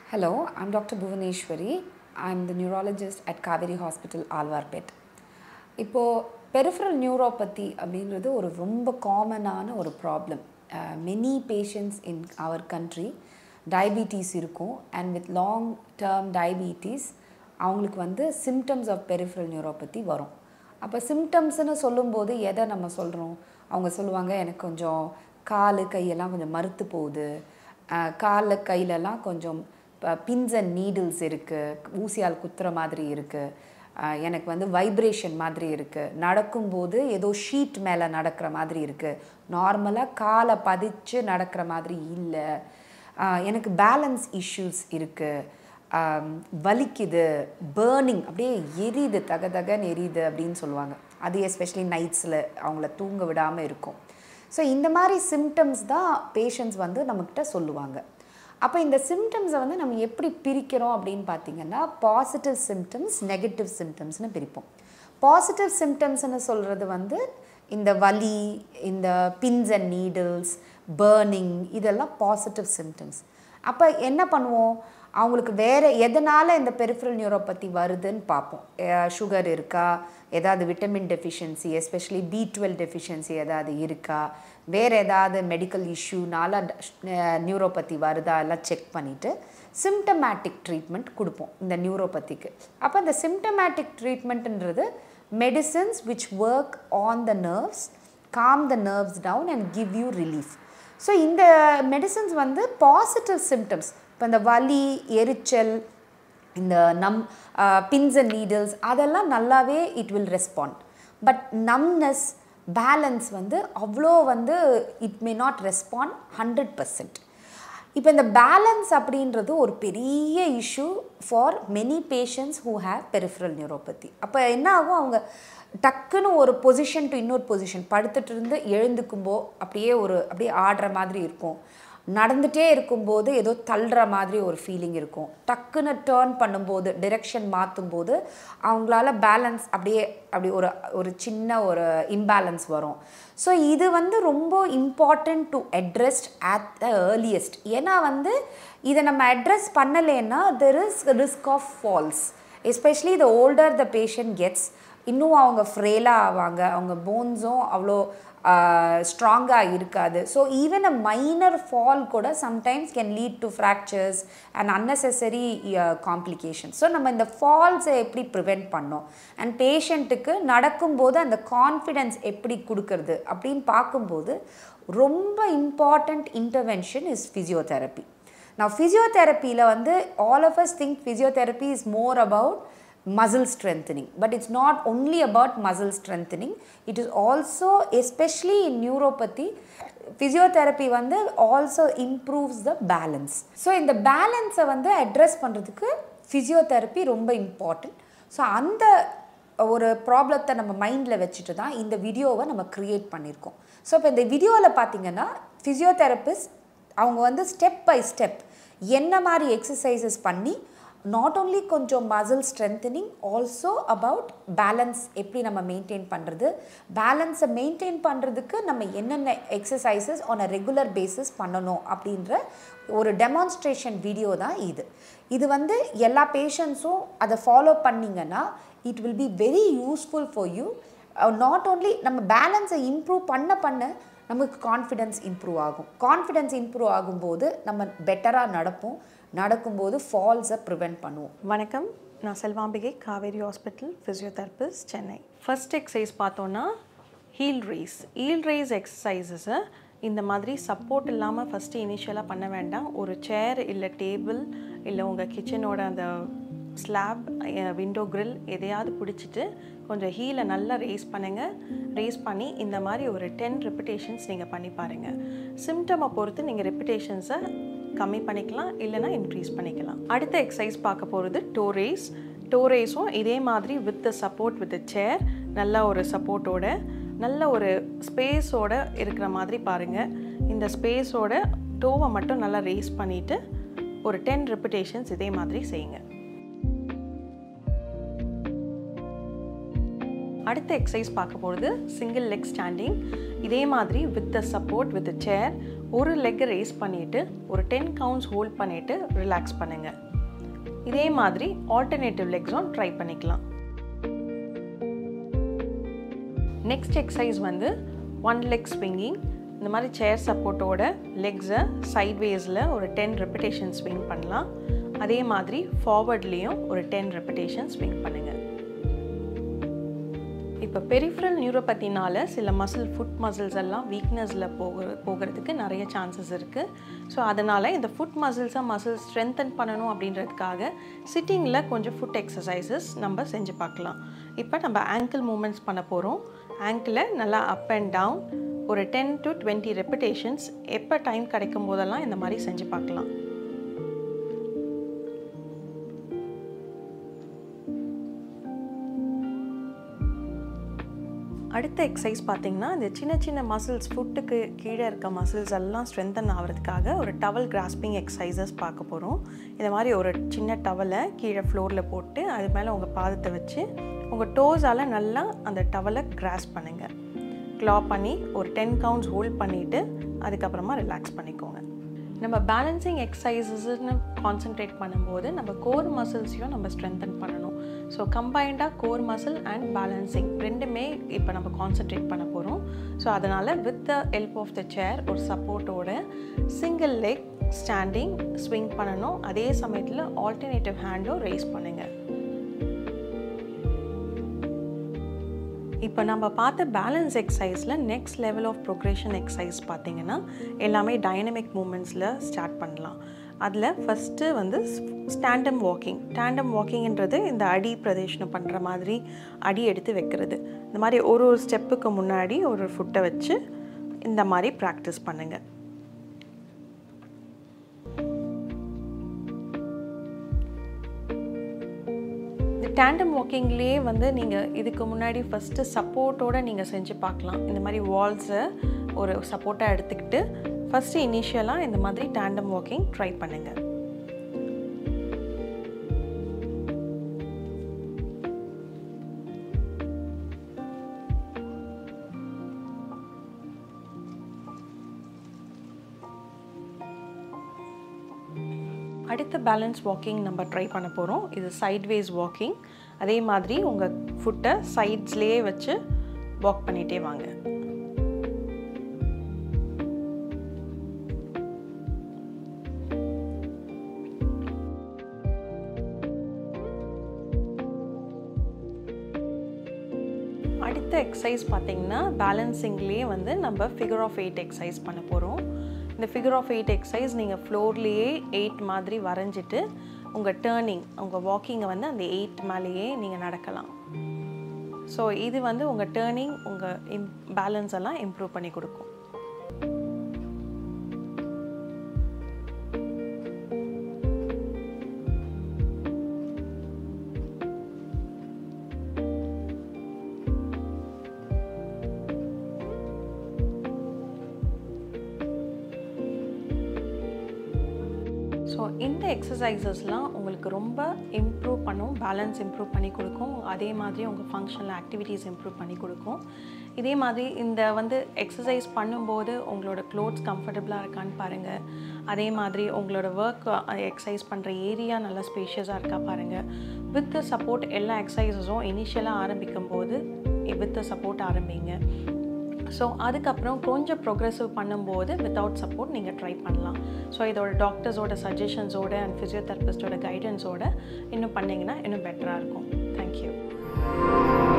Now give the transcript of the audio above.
Hello, I'm Dr. Bhuvaneshwari. I'm the neurologist at Kaveri Hospital, Alvarpet. இப்போது peripheral neuropathy அப்படின்றது ஒரு ரொம்ப காமனான ஒரு problem many patients in our country diabetes இருக்கும் and with long term diabetes அவங்களுக்கு வந்து சிம்டம்ஸ் ஆஃப் பெரிஃபரல் நியூரோபதி வரும் அப்போ சிம்டம்ஸ்னு சொல்லும்போது எதை நம்ம சொல்கிறோம் அவங்க சொல்லுவாங்க எனக்கு கொஞ்சம் கால் கையெல்லாம் கொஞ்சம் மறுத்து போகுது காலில் கையிலலாம் கொஞ்சம் பின்ஸ் அண்ட் நீடில்ஸ் இருக்குது ஊசியால் குத்துற மாதிரி இருக்குது எனக்கு வந்து வைப்ரேஷன் மாதிரி இருக்குது நடக்கும்போது ஏதோ ஷீட் மேலே நடக்கிற மாதிரி இருக்குது நார்மலாக காலை பதிச்சு நடக்கிற மாதிரி இல்லை எனக்கு பேலன்ஸ் இஷ்யூஸ் இருக்குது வலிக்குது பேர்னிங் அப்படியே எரியுது தக தகன்னு எரியுது அப்படின்னு சொல்லுவாங்க அது எஸ்பெஷலி நைட்ஸில் அவங்கள தூங்க விடாமல் இருக்கும் ஸோ இந்த மாதிரி சிம்டம்ஸ் தான் பேஷண்ட்ஸ் வந்து நம்மக்கிட்ட சொல்லுவாங்க அப்போ இந்த சிம்டம்ஸை வந்து நம்ம எப்படி பிரிக்கிறோம் அப்படின்னு பார்த்தீங்கன்னா பாசிட்டிவ் சிம்டம்ஸ் நெகட்டிவ் சிம்டம்ஸ்னு பிரிப்போம் பாசிட்டிவ் சிம்டம்ஸ்னு சொல்கிறது வந்து இந்த வலி இந்த பின்ஸ் அண்ட் நீடில்ஸ் பேர்னிங் இதெல்லாம் பாசிட்டிவ் சிம்டம்ஸ் அப்போ என்ன பண்ணுவோம் அவங்களுக்கு வேறு எதனால் இந்த பெரிஃபரல் நியூரோபதி வருதுன்னு பார்ப்போம் சுகர் இருக்கா ஏதாவது vitamin deficiency especially B twelve deficiency ஏதாவது இருக்கா வேறு ஏதாவது மெடிக்கல் இஷ்யூனால நியூரோபதி வருதா எல்லாம் செக் பண்ணிவிட்டு சிம்டமேட்டிக் ட்ரீட்மெண்ட் கொடுப்போம் இந்த நியூரோபதிக்கு அப்போ இந்த சிம்டமேட்டிக் ட்ரீட்மெண்ட்டுன்றது medicines which work on the nerves calm the nerves down and give you relief so இந்த மெடிசன்ஸ் வந்து பாசிட்டிவ் சிம்டம்ஸ் இப்போ இந்த வலி எரிச்சல் இந்த நம் பின்ஸ் அண்ட் நீடில்ஸ் அதெல்லாம் நல்லாவே it will respond but numbness balance வந்து அவ்வளோ வந்து it may not respond hundred percent இப்போ இந்த பேலன்ஸ் அப்படின்றது ஒரு பெரிய issue for many patients who have peripheral neuropathy அப்போ என்ன ஆகும் அவங்க டக்குன்னு ஒரு பொசிஷன் டு இன்னொரு பொசிஷன் படுத்துட்டு இருந்து எழுந்துக்கும்போ அப்படியே ஒரு அப்படியே ஆடுற மாதிரி இருக்கும் நடந்துகிட்டே இருக்கும்போது ஏதோ தள்ளுற மாதிரி ஒரு ஃபீலிங் இருக்கும் டக்குன்னு டேர்ன் பண்ணும்போது டிரெக்ஷன் மாற்றும்போது அவங்களால பேலன்ஸ் அப்படியே அப்படி ஒரு ஒரு சின்ன ஒரு இம்பேலன்ஸ் வரும் ஸோ இது வந்து ரொம்ப important to addressed at the earliest ஏன்னா வந்து இதை நம்ம அட்ரஸ் பண்ணலைன்னா there is risk of falls especially the older the patient gets இன்னும் அவங்க ஃப்ரேலாக ஆவாங்க அவங்க போன்ஸும் அவ்வளோ ஸ்ட்ராங்காக இருக்காது so even a minor fall கூட sometimes can lead to fractures and unnecessary complication so நம்ம இந்த ஃபால்ஸை எப்படி ப்ரிவெண்ட் பண்ணோம் அண்ட் பேஷண்ட்டுக்கு நடக்கும்போது அந்த கான்ஃபிடென்ஸ் எப்படி கொடுக்கறது அப்படின்னு பார்க்கும்போது ரொம்ப இம்பார்ட்டண்ட் இன்டர்வென்ஷன் இஸ் ஃபிசியோதெரப்பி நான் ஃபிசியோதெரப்பியில் வந்து all of us think physiotherapy is more about muscle strengthening but it's not only about muscle strengthening it is also especially in neuropathy physiotherapy வந்து also improves the balance so இந்த பேலன்ஸை வந்து address பண்ணுறதுக்கு physiotherapy ரொம்ப important so அந்த ஒரு ப்ராப்ளத்தை நம்ம மைண்டில் வச்சுட்டு தான் இந்த வீடியோவை நம்ம க்ரியேட் பண்ணியிருக்கோம் ஸோ இப்போ இந்த வீடியோவில் பார்த்தீங்கன்னா ஃபிசியோதெரபிஸ்ட் அவங்க வந்து ஸ்டெப் பை ஸ்டெப் என்ன மாதிரி எக்ஸசைசஸ் பண்ணி நாட் ஓன்லி கொஞ்சம் muscle strengthening also about balance எப்படி நம்ம மெயின்டைன் பண்ணுறது பேலன்ஸை மெயின்டைன் பண்ணுறதுக்கு நம்ம என்னென்ன exercises on a regular basis பண்ணணும் அப்படின்ற ஒரு டெமான்ஸ்ட்ரேஷன் வீடியோ தான் இது இது வந்து எல்லா பேஷண்ட்ஸும் அதை ஃபாலோ பண்ணிங்கன்னா it will be very useful for you not only நம்ம பேலன்ஸை இம்ப்ரூவ் பண்ண பண்ண நமக்கு கான்ஃபிடென்ஸ் இம்ப்ரூவ் ஆகும் கான்ஃபிடென்ஸ் இம்ப்ரூவ் ஆகும்போது நம்ம பெட்டராக நடப்போம் நடக்கும்போது ஃபால்ஸை ப்ரிவெண்ட் பண்ணுவோம் வணக்கம் நான் Selvambigai Kauvery hospital physiotherapist Chennai first exercise பார்த்தோன்னா ஹீல் ரேஸ் ஹீல் ரேஸ் எக்ஸசைசஸை இந்த மாதிரி சப்போர்ட் இல்லாமல் ஃபஸ்ட்டு இனிஷியலாக பண்ண வேண்டாம் ஒரு சேர் இல்லை டேபிள் இல்லை உங்கள் கிச்சனோட அந்த ஸ்லாப் விண்டோ கிரில் எதையாவது பிடிச்சிட்டு கொஞ்சம் ஹீலை நல்லா ரேஸ் பண்ணுங்கள் ரேஸ் பண்ணி இந்த மாதிரி ஒரு டென் ரெப்பிடேஷன்ஸ் நீங்கள் பண்ணி பாருங்கள் சிம்டமை பொறுத்து நீங்கள் ரெப்பிடேஷன்ஸை கம்மி பண்ணிக்கலாம் இல்லைனா இன்க்ரீஸ் பண்ணிக்கலாம் அடுத்த எக்ஸசைஸ் பார்க்க போகிறது டோரேஸ் டோரேஸும் இதே மாதிரி வித் சப்போர்ட் வித் சேர் நல்ல ஒரு சப்போர்ட்டோட நல்ல ஒரு ஸ்பேஸோட இருக்கிற மாதிரி பாருங்கள் இந்த ஸ்பேஸோட டோவை மட்டும் நல்லா ரேஸ் பண்ணிவிட்டு ஒரு டென் ரெப்பிடேஷன்ஸ் இதே மாதிரி செய்யுங்க அடுத்த எக்ஸசைஸ் பார்க்க போகிறது சிங்கிள் லெக் ஸ்டாண்டிங் இதே மாதிரி with the support with chair ஒரு லெக்கை ரேஸ் பண்ணிவிட்டு ஒரு டென் கவுண்ட்ஸ் ஹோல்ட் பண்ணிவிட்டு ரிலாக்ஸ் பண்ணுங்கள் இதே மாதிரி ஆல்டர்னேட்டிவ் லெக்ஸும் ட்ரை பண்ணிக்கலாம் நெக்ஸ்ட் எக்ஸசைஸ் வந்து ஒன் லெக் ஸ்விங்கிங் இந்த மாதிரி சேர் சப்போர்ட்டோட லெக்ஸை சைட்வேஸில் ஒரு டென் ரெப்பிடேஷன் ஸ்விங் பண்ணலாம் அதே மாதிரி ஃபார்வர்ட்லேயும் ஒரு டென் ரெப்பிடேஷன் ஸ்விங் பண்ணுங்கள் இப்போ பெரிஃபரல் நியூரோபத்தினால சில மசில் ஃபுட் மசில்ஸ் எல்லாம் வீக்னஸில் போக போகிறதுக்கு நிறைய சான்சஸ் இருக்குது ஸோ அதனால் இந்த ஃபுட் மசில்ஸை மசில் ஸ்ட்ரென்தன் பண்ணணும் அப்படின்றதுக்காக சிட்டிங்கில் கொஞ்சம் ஃபுட் எக்ஸசைசஸ் நம்ம செஞ்சு பார்க்கலாம் இப்போ நம்ம ஆங்கிள் மூமெண்ட்ஸ் பண்ண போகிறோம் ஆங்கிளை நல்லா அப் அண்ட் டவுன் ஒரு டென் டு டுவெண்ட்டி ரெப்பிடேஷன்ஸ் எப்போ டைம் கிடைக்கும் போதெல்லாம் இந்த மாதிரி செஞ்சு பார்க்கலாம் அடுத்த எக்ஸசைஸ் பார்த்தீங்கன்னா இந்த சின்ன சின்ன மசில்ஸ் ஃபுட்டுக்கு கீழே இருக்க மசில்ஸ் எல்லாம் ஸ்ட்ரென்தன் ஆகிறதுக்காக ஒரு டவல் கிராஸ்பிங் எக்ஸசைசஸ் பார்க்க போகிறோம் இந்த மாதிரி ஒரு சின்ன டவலை கீழே ஃப்ளோரில் போட்டு அது மேலே உங்கள் பாதத்தை வச்சு உங்கள் டோஸால் நல்லா அந்த டவலை கிராஸ் பண்ணுங்கள் க்ளா பண்ணி ஒரு டென் கவுண்ட்ஸ் ஹோல்ட் பண்ணிவிட்டு அதுக்கப்புறமா ரிலாக்ஸ் பண்ணிக்கோங்க நம்ம பேலன்சிங் எக்ஸசைசஸ்னு கான்சென்ட்ரேட் பண்ணும்போது நம்ம கோர் மசில்ஸையும் நம்ம ஸ்ட்ரென்தன் பண்ணணும் ஸோ கம்பைண்டாக கோர் மசில் அண்ட் பேலன்சிங் ரெண்டுமே இப்போ நம்ம கான்சென்ட்ரேட் பண்ண போகிறோம் ஸோ அதனால் with the help of the chair ஒரு சப்போர்ட்டோட சிங்கிள் லெக் ஸ்டாண்டிங் ஸ்விங் பண்ணணும் அதே சமயத்தில் ஆல்டர்னேட்டிவ் ஹேண்டும் ரைஸ் பண்ணுங்கள் இப்போ நம்ம பார்த்த பேலன்ஸ் எக்ஸசைஸில் next level of progression exercise பார்த்தீங்கன்னா எல்லாமே டைனமிக் மூமெண்ட்ஸில் ஸ்டார்ட் பண்ணலாம் அதில் ஃபஸ்ட்டு வந்து ஸ்டாண்டம் வாக்கிங் ஸ்டாண்டம் வாக்கிங்ன்றது இந்த அடி பிரதேஷனம் பண்ணுற மாதிரி அடி எடுத்து வைக்கிறது இந்த மாதிரி ஒரு ஒரு ஸ்டெப்புக்கு முன்னாடி ஒரு ஃபுட்டை வச்சு இந்த மாதிரி ப்ராக்டிஸ் பண்ணுங்கள் டேண்டம் வாக்கிங்லேயே வந்து நீங்கள் இதுக்கு முன்னாடி ஃபஸ்ட்டு சப்போர்ட்டோடு நீங்கள் செஞ்சு பார்க்கலாம் இந்த மாதிரி வால்ஸை ஒரு சப்போர்ட்டாக எடுத்துக்கிட்டு ஃபஸ்ட்டு இனிஷியலாக இந்த மாதிரி டேண்டம் வாக்கிங் ட்ரை பண்ணுங்கள் அடுத்த பேலன்ஸ் வாக்கிங் நம்ம ட்ரை பண்ண போகிறோம் இது சைட்வேஸ் வாக்கிங் அதே மாதிரி உங்கள் ஃபுட்டை சைட்ஸ்லேயே வச்சு வாக் பண்ணிகிட்டே வாங்க அடுத்த எக்ஸசைஸ் பார்த்தீங்கன்னா பேலன்சிங்லேயே வந்து நம்ம ஃபிகர் ஆஃப் எயிட் எக்ஸசைஸ் பண்ண போகிறோம் இந்த ஃபிகர் ஆஃப் எயிட் எக்ஸசைஸ் நீங்கள் ஃப்ளோர்லேயே எயிட் மாதிரி வரைஞ்சிட்டு உங்கள் டேர்னிங் உங்கள் வாக்கிங்கை வந்து அந்த எயிட் மேலேயே நீங்கள் நடக்கலாம் ஸோ இது வந்து உங்கள் டேர்னிங் உங்கள் இம் பேலன்ஸ் எல்லாம் இம்ப்ரூவ் பண்ணி கொடுக்கும் ஸோ இந்த எக்ஸசைசஸ்லாம் உங்களுக்கு ரொம்ப இம்ப்ரூவ் பண்ணும் பேலன்ஸ் இம்ப்ரூவ் பண்ணி கொடுக்கும் அதே மாதிரி உங்கள் ஃபங்க்ஷனல் ஆக்டிவிட்டீஸ் இம்ப்ரூவ் பண்ணி கொடுக்கும் இதே மாதிரி இந்த வந்து எக்ஸசைஸ் பண்ணும்போது உங்களோட க்ளோத்ஸ் கம்ஃபர்டபுளாக இருக்கான்னு பாருங்கள் அதே மாதிரி உங்களோட ஒர்க் எக்ஸசைஸ் பண்ணுற ஏரியா நல்லா ஸ்பேஷியஸாக இருக்கா பாருங்கள் வித் சப்போர்ட் எல்லா எக்ஸசைசஸும் இனிஷியலாக ஆரம்பிக்கும் போது வித் சப்போர்ட் ஆரம்பிங்க ஸோ அதுக்கப்புறம் கொஞ்சம் ப்ரோக்ரெசிவ் பண்ணும்போது வித்தவுட் சப்போர்ட் நீங்கள் ட்ரை பண்ணலாம் ஸோ இதோட டாக்டர்ஸோட சஜஷன்ஸோட அண்ட் ஃபிசியோதெரபிஸ்டோட கைடன்ஸோட இன்னும் பண்ணிங்கன்னா இன்னும் பெட்டராக இருக்கும் தேங்க்யூ